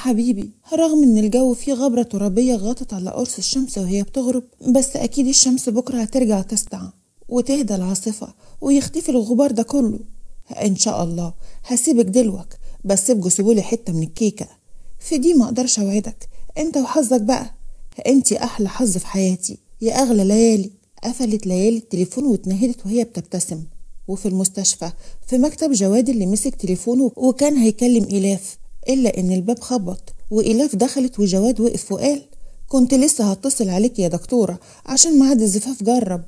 حبيبي رغم ان الجو فيه غبرة ترابية غطت على قرص الشمس وهي بتغرب بس اكيد الشمس بكرة هترجع تسطع وتهدى العاصفة ويختفي الغبار ده كله ان شاء الله هسيبك دلوك بس ابقوا سيبولي حتة من الكيكة في دي ما اقدرش اوعدك انت وحظك بقى انت احلى حظ في حياتي يا اغلى ليالي قفلت ليالي التليفون واتنهدت وهي بتبتسم وفي المستشفى في مكتب جواد اللي مسك تليفونه وكان هيكلم إلاف إلا إن الباب خبط وإلاف دخلت وجواد وقف وقال كنت لسه هتصل عليك يا دكتورة عشان ميعاد الزفاف جرب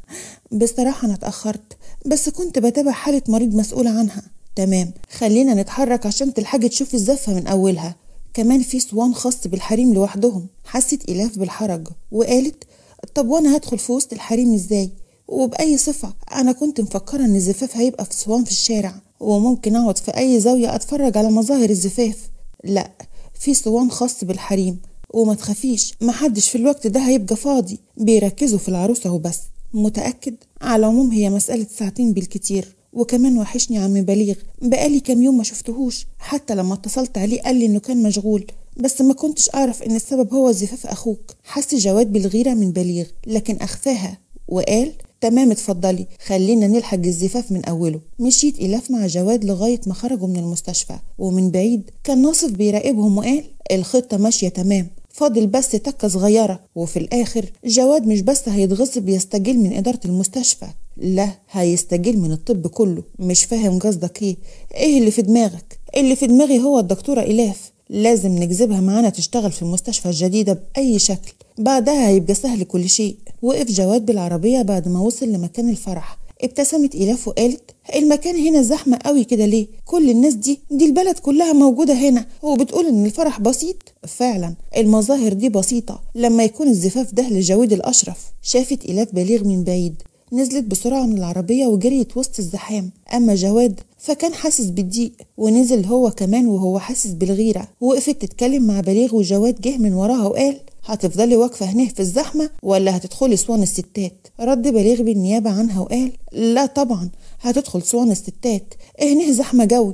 بصراحة أنا اتأخرت بس كنت بتابع حالة مريض مسؤولة عنها تمام خلينا نتحرك عشان تلحقي تشوفي الزفة من أولها كمان في صوان خاص بالحريم لوحدهم حست إلاف بالحرج وقالت طب وأنا هدخل في وسط الحريم إزاي وبأي صفة أنا كنت مفكرة إن الزفاف هيبقى في صوان في الشارع وممكن أقعد في أي زاوية أتفرج على مظاهر الزفاف لا في صوان خاص بالحريم وما تخافيش محدش في الوقت ده هيبقى فاضي بيركزوا في العروسة وبس متأكد على العموم هي مسألة ساعتين بالكتير وكمان وحشني عم بليغ بقالي كام يوم ما شفتهوش حتى لما اتصلت عليه قال لي انه كان مشغول بس ما كنتش اعرف ان السبب هو زفاف اخوك حس جواد بالغيرة من بليغ لكن اخفاها وقال تمام اتفضلي خلينا نلحق الزفاف من اوله مشيت الاف مع جواد لغايه ما خرجوا من المستشفى ومن بعيد كان ناصف بيراقبهم وقال الخطه ماشيه تمام فاضل بس تكة صغيرة وفي الآخر جواد مش بس هيتغصب يستجيل من إدارة المستشفى لا هيستجيل من الطب كله مش فاهم قصدك ايه ايه اللي في دماغك اللي في دماغي هو الدكتورة إلاف لازم نجذبها معانا تشتغل في المستشفى الجديدة بأي شكل بعدها هيبقى سهل كل شيء وقف جواد بالعربية بعد ما وصل لمكان الفرح ابتسمت إلاف وقالت المكان هنا زحمة قوي كده ليه كل الناس دي دي البلد كلها موجودة هنا وبتقول ان الفرح بسيط فعلا المظاهر دي بسيطة لما يكون الزفاف ده لجواد الأشرف شافت إلاف بليغ من بعيد نزلت بسرعة من العربية وجريت وسط الزحام أما جواد فكان حاسس بالضيق ونزل هو كمان وهو حاسس بالغيرة وقفت تتكلم مع بليغ وجواد جه من وراها وقال هتفضلي واقفة هنا في الزحمة ولا هتدخلي صوان الستات رد بليغ بالنيابة عنها وقال لا طبعا هتدخل صوان الستات هنا زحمة جوي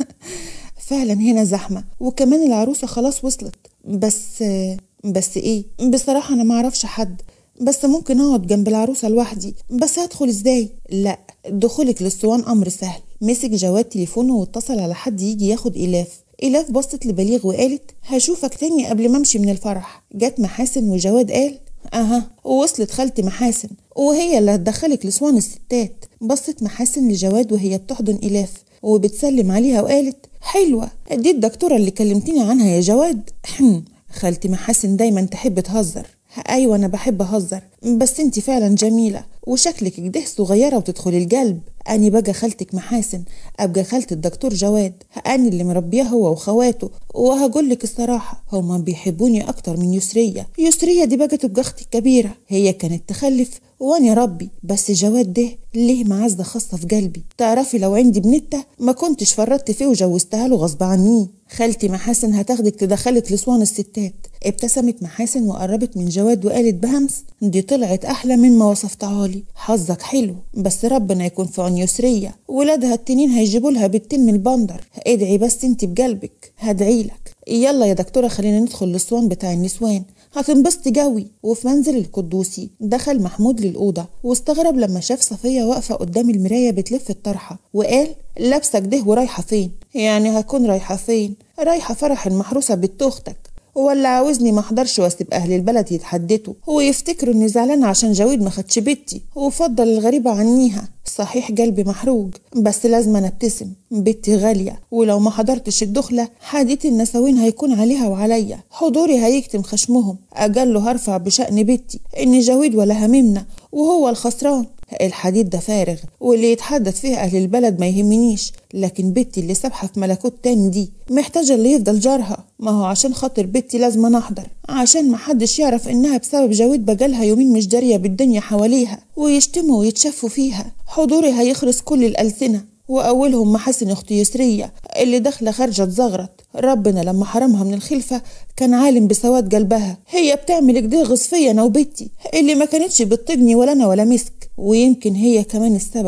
فعلا هنا زحمة وكمان العروسة خلاص وصلت بس بس ايه بصراحة انا معرفش حد بس ممكن اقعد جنب العروسة لوحدي بس هدخل ازاي لا دخولك للصوان امر سهل مسك جواد تليفونه واتصل على حد يجي ياخد الاف إلاف بصت لبليغ وقالت هشوفك تاني قبل ما امشي من الفرح جت محاسن وجواد قال اها ووصلت خالتي محاسن وهي اللي هتدخلك لصوان الستات بصت محاسن لجواد وهي بتحضن إلاف وبتسلم عليها وقالت حلوة دي الدكتورة اللي كلمتيني عنها يا جواد خالتي محاسن دايما تحب تهزر ايوه انا بحب اهزر بس انت فعلا جميله وشكلك كده صغيره وتدخلي القلب اني بقى خالتك محاسن ابقى خالة الدكتور جواد اني اللي مربيه هو وخواته وهقول لك الصراحه هما بيحبوني اكتر من يسريه يسريه دي بقى تبقى اختي الكبيره هي كانت تخلف واني ربي بس جواد ده ليه معزة خاصة في قلبي تعرفي لو عندي بنتة ما كنتش فرطت فيه وجوزتها له غصب عني خالتي محاسن هتاخدك تدخلك لصوان الستات ابتسمت محاسن وقربت من جواد وقالت بهمس دي طلعت احلى مما وصفتها لي حظك حلو بس ربنا يكون في عن يسرية ولادها التنين هيجيبوا لها بنتين من البندر ادعي بس انت بقلبك هدعيلك يلا يا دكتورة خلينا ندخل للصوان بتاع النسوان هتنبسطي جوي وفي منزل القدوسي دخل محمود للأوضة واستغرب لما شاف صفية واقفة قدام المراية بتلف الطرحة وقال لابسة كده ورايحة فين يعني هكون رايحة فين رايحة فرح المحروسة بنت أختك ولا عاوزني ما احضرش واسيب اهل البلد يتحدثوا ويفتكروا اني زعلانه عشان جويد ما خدش بنتي وفضل الغريبه عنيها صحيح قلبي محروق بس لازم أنا ابتسم بنتي غاليه ولو ما حضرتش الدخله حديث النساوين هيكون عليها وعليا حضوري هيكتم خشمهم اجل هرفع بشأن بنتي ان جويد ولا هممنا وهو الخسران الحديد ده فارغ واللي يتحدث فيه أهل البلد ما يهمنيش لكن بنتي اللي سابحة في ملكوت تاني دي محتاجة اللي يفضل جارها ما هو عشان خاطر بنتي لازم نحضر عشان محدش يعرف إنها بسبب جويد بجالها يومين مش دارية بالدنيا حواليها ويشتموا ويتشفوا فيها حضوري هيخرس كل الألسنة وأولهم محاسن أختي يسرية اللي داخلة خارجة تزغرط ربنا لما حرمها من الخلفة كان عالم بسواد قلبها هي بتعمل كده غصفية أنا وبنتي اللي ما كانتش بتطجني ولا أنا ولا مسك ويمكن هي كمان السبب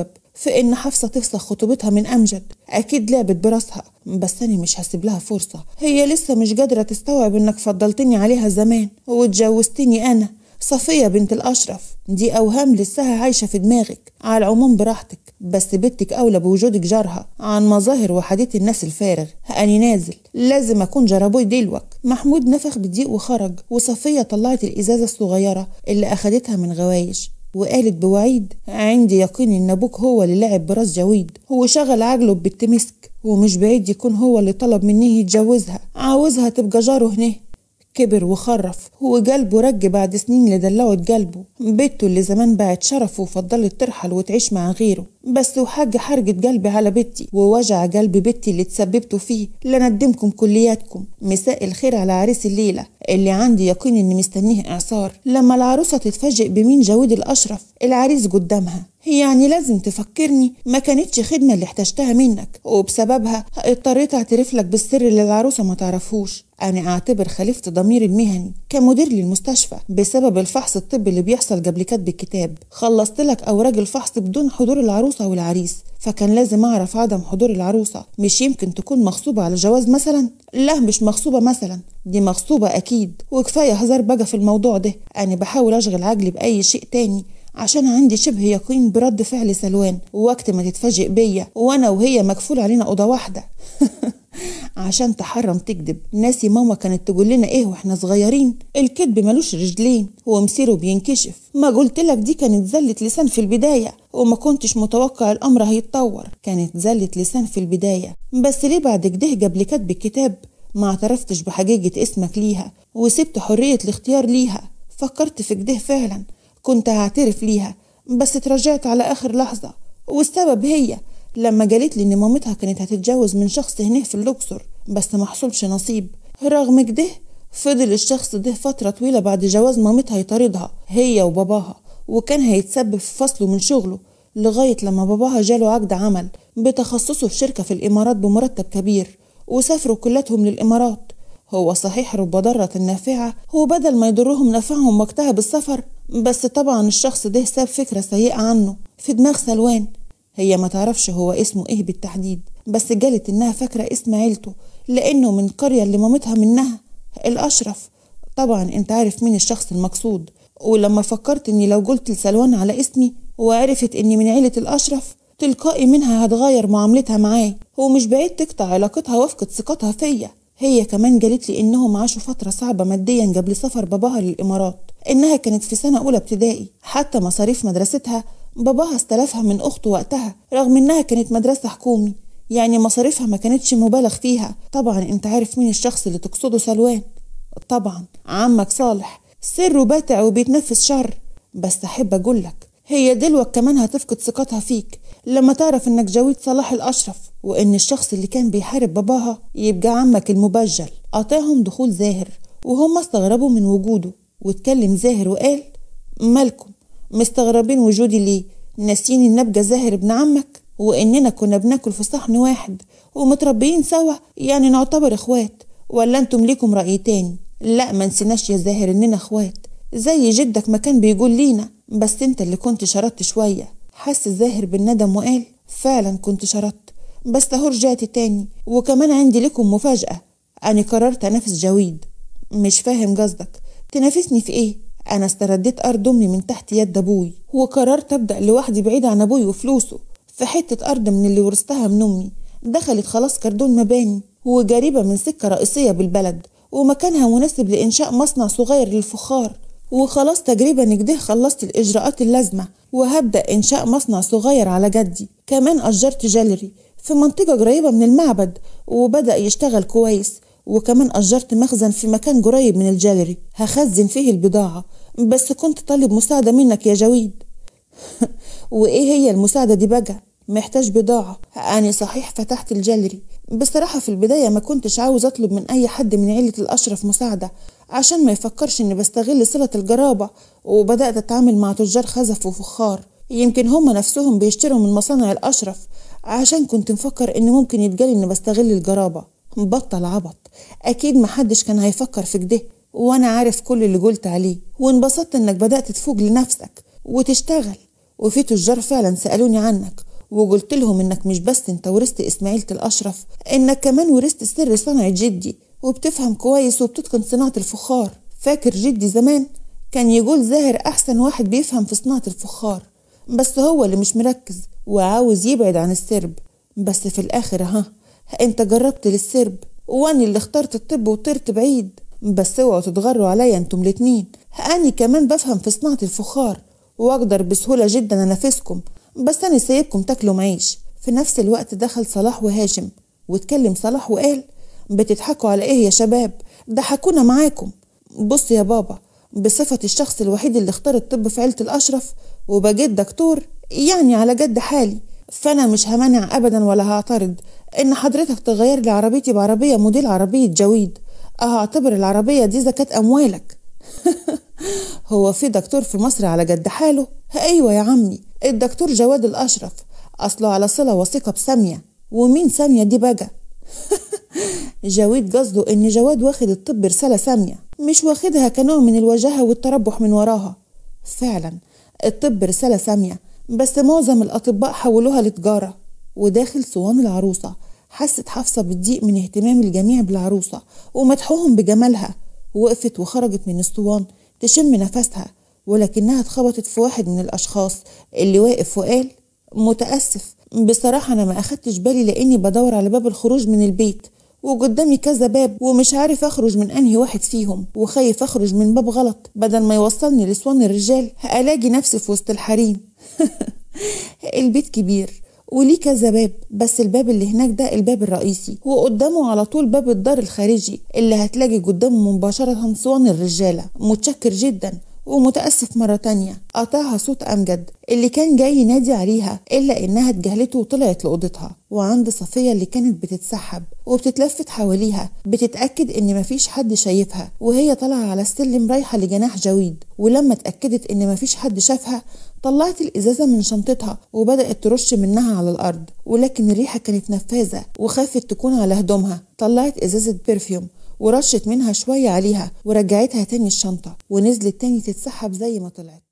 في إن حفصة تفسخ خطوبتها من أمجد أكيد لعبت براسها بس أنا مش هسيب لها فرصة هي لسه مش قادرة تستوعب إنك فضلتني عليها زمان واتجوزتني أنا صفية بنت الأشرف دي أوهام لسها عايشة في دماغك على العموم براحتك بس بنتك أولى بوجودك جارها عن مظاهر وحديث الناس الفارغ أني نازل لازم أكون جرابوي دلوك محمود نفخ بضيق وخرج وصفية طلعت الإزازة الصغيرة اللي أخدتها من غوايش وقالت بوعيد عندي يقين إن أبوك هو اللي لعب براس جويد هو شغل عجله ببت مسك ومش بعيد يكون هو اللي طلب مني يتجوزها عاوزها تبقى جاره هنا كبر وخرف وقلبه رج بعد سنين اللي دلعت قلبه بنته اللي زمان باعت شرفه وفضلت ترحل وتعيش مع غيره بس وحاجة حرجة قلبي على بنتي ووجع قلب بنتي اللي تسببته فيه لندمكم كلياتكم مساء الخير على عريس الليلة اللي عندي يقين اني مستنيه اعصار لما العروسة تتفاجئ بمين جويد الاشرف العريس قدامها يعني لازم تفكرني ما كانتش خدمة اللي احتجتها منك وبسببها اضطريت اعترف لك بالسر اللي العروسة ما تعرفوش أنا أعتبر خليفة ضميري المهني كمدير للمستشفى بسبب الفحص الطبي اللي بيحصل قبل كتب الكتاب خلصت لك أوراق الفحص بدون حضور العروسة والعريس فكان لازم أعرف عدم حضور العروسة مش يمكن تكون مغصوبة على جواز مثلا لا مش مغصوبة مثلا دي مغصوبة أكيد وكفاية هزار بقى في الموضوع ده أنا بحاول أشغل عقلي بأي شيء تاني عشان عندي شبه يقين برد فعل سلوان وقت ما تتفاجئ بيا وانا وهي مكفول علينا اوضه واحده عشان تحرم تكذب ناسي ماما كانت تقول لنا ايه واحنا صغيرين الكذب ملوش رجلين ومسيره بينكشف ما قلت لك دي كانت زلة لسان في البداية وما كنتش متوقع الامر هيتطور كانت زلة لسان في البداية بس ليه بعد كده قبل كتب الكتاب ما اعترفتش بحقيقة اسمك ليها وسبت حرية الاختيار ليها فكرت في كده فعلا كنت هعترف ليها بس اتراجعت على آخر لحظة والسبب هي لما قالت لي إن مامتها كانت هتتجوز من شخص هنا في الأقصر بس ما حصلش نصيب رغم كده فضل الشخص ده فترة طويلة بعد جواز مامتها يطاردها هي وباباها وكان هيتسبب في فصله من شغله لغاية لما باباها جاله عقد عمل بتخصصه في شركة في الإمارات بمرتب كبير وسافروا كلاتهم للإمارات هو صحيح رب ضارة نافعة هو بدل ما يضرهم نفعهم وقتها بالسفر بس طبعا الشخص ده ساب فكرة سيئة عنه في دماغ سلوان هي ما تعرفش هو اسمه ايه بالتحديد بس قالت انها فاكرة اسم عيلته لانه من قرية اللي مامتها منها الاشرف طبعا انت عارف مين الشخص المقصود ولما فكرت اني لو قلت لسلوان على اسمي وعرفت اني من عيلة الاشرف تلقائي منها هتغير معاملتها معاي ومش بعيد تقطع علاقتها وفقد ثقتها فيا هي كمان قالت لي انهم عاشوا فترة صعبة ماديا قبل سفر باباها للامارات انها كانت في سنة اولى ابتدائي حتى مصاريف مدرستها باباها استلفها من اخته وقتها رغم انها كانت مدرسة حكومي يعني مصاريفها ما كانتش مبالغ فيها طبعا انت عارف مين الشخص اللي تقصده سلوان طبعا عمك صالح سره باتع وبيتنفس شر بس احب اقولك هي دلوك كمان هتفقد ثقتها فيك لما تعرف انك جويد صلاح الاشرف وان الشخص اللي كان بيحارب باباها يبقى عمك المبجل قطعهم دخول زاهر وهم استغربوا من وجوده واتكلم زاهر وقال مالكم مستغربين وجودي ليه ناسيين ان ابقى زاهر ابن عمك واننا كنا بناكل في صحن واحد ومتربيين سوا يعني نعتبر اخوات ولا انتم ليكم رأي تاني لا ما نسيناش يا زاهر اننا اخوات زي جدك ما كان بيقول لينا بس انت اللي كنت شردت شوية حس زاهر بالندم وقال فعلا كنت شردت بس اهو رجعت تاني وكمان عندي لكم مفاجأة أنا قررت أنافس جويد مش فاهم قصدك تنافسني في إيه؟ أنا استرديت أرض أمي من تحت يد أبوي وقررت أبدأ لوحدي بعيد عن أبوي وفلوسه في حتة أرض من اللي ورثتها من أمي دخلت خلاص كردون مباني وقريبة من سكة رئيسية بالبلد ومكانها مناسب لإنشاء مصنع صغير للفخار وخلاص تقريبا كده خلصت الإجراءات اللازمة وهبدأ إنشاء مصنع صغير على جدي كمان أجرت جاليري في منطقة قريبة من المعبد وبدأ يشتغل كويس وكمان أجرت مخزن في مكان قريب من الجاليري هخزن فيه البضاعة بس كنت طالب مساعدة منك يا جويد وإيه هي المساعدة دي بقى؟ محتاج بضاعة أنا صحيح فتحت الجاليري بصراحة في البداية ما كنتش عاوز أطلب من أي حد من عيلة الأشرف مساعدة عشان ما يفكرش إني بستغل صلة الجرابة وبدأت أتعامل مع تجار خزف وفخار يمكن هما نفسهم بيشتروا من مصانع الأشرف عشان كنت مفكر إن ممكن يتقال إني بستغل الجرابة بطل عبط أكيد محدش كان هيفكر في كده وأنا عارف كل اللي قلت عليه وانبسطت إنك بدأت تفوق لنفسك وتشتغل وفي تجار فعلا سألوني عنك وقلت لهم انك مش بس انت ورثت اسماعيلة الاشرف انك كمان ورثت سر صنعة جدي وبتفهم كويس وبتتقن صناعة الفخار فاكر جدي زمان كان يقول زاهر احسن واحد بيفهم في صناعة الفخار بس هو اللي مش مركز وعاوز يبعد عن السرب بس في الاخر ها انت جربت للسرب واني اللي اخترت الطب وطرت بعيد بس اوعوا تتغروا عليا انتم الاتنين اني كمان بفهم في صناعة الفخار واقدر بسهولة جدا انافسكم بس انا سايبكم تاكلوا معيش في نفس الوقت دخل صلاح وهاشم واتكلم صلاح وقال بتضحكوا على ايه يا شباب ضحكونا معاكم بص يا بابا بصفة الشخص الوحيد اللي اختار الطب في عيلة الأشرف وبقيت دكتور يعني على جد حالي فأنا مش همانع أبدا ولا هعترض إن حضرتك تغير لي عربيتي بعربية موديل عربية جويد هعتبر العربية دي زكاة أموالك هو في دكتور في مصر على جد حاله أيوة يا عمي الدكتور جواد الأشرف أصله على صلة وثيقة بسامية ومين سامية دي بقى جويد قصده إن جواد واخد الطب رسالة سامية مش واخدها كنوع من الوجاهة والتربح من وراها فعلا الطب رسالة سامية بس معظم الأطباء حولوها لتجارة وداخل صوان العروسة حست حفصة بالضيق من اهتمام الجميع بالعروسة ومدحوهم بجمالها وقفت وخرجت من الصوان تشم نفسها ولكنها اتخبطت في واحد من الأشخاص اللي واقف وقال متأسف بصراحة أنا ما أخدتش بالي لأني بدور على باب الخروج من البيت وقدامي كذا باب ومش عارف أخرج من أنهي واحد فيهم وخايف أخرج من باب غلط بدل ما يوصلني لسوان الرجال ألاقي نفسي في وسط الحريم البيت كبير وليه كذا باب بس الباب اللي هناك ده الباب الرئيسي وقدامه على طول باب الدار الخارجي اللي هتلاقي قدامه مباشرة صوان الرجالة متشكر جدا ومتأسف مرة تانية قطعها صوت أمجد اللي كان جاي ينادي عليها إلا إنها اتجاهلته وطلعت لأوضتها وعند صفية اللي كانت بتتسحب وبتتلفت حواليها بتتأكد إن مفيش حد شايفها وهي طالعة على السلم رايحة لجناح جويد ولما اتأكدت إن مفيش حد شافها طلعت الإزازة من شنطتها وبدأت ترش منها على الأرض ولكن الريحة كانت نفاذة وخافت تكون على هدومها طلعت إزازة برفيوم ورشت منها شوية عليها ورجعتها تاني الشنطة ونزلت تاني تتسحب زي ما طلعت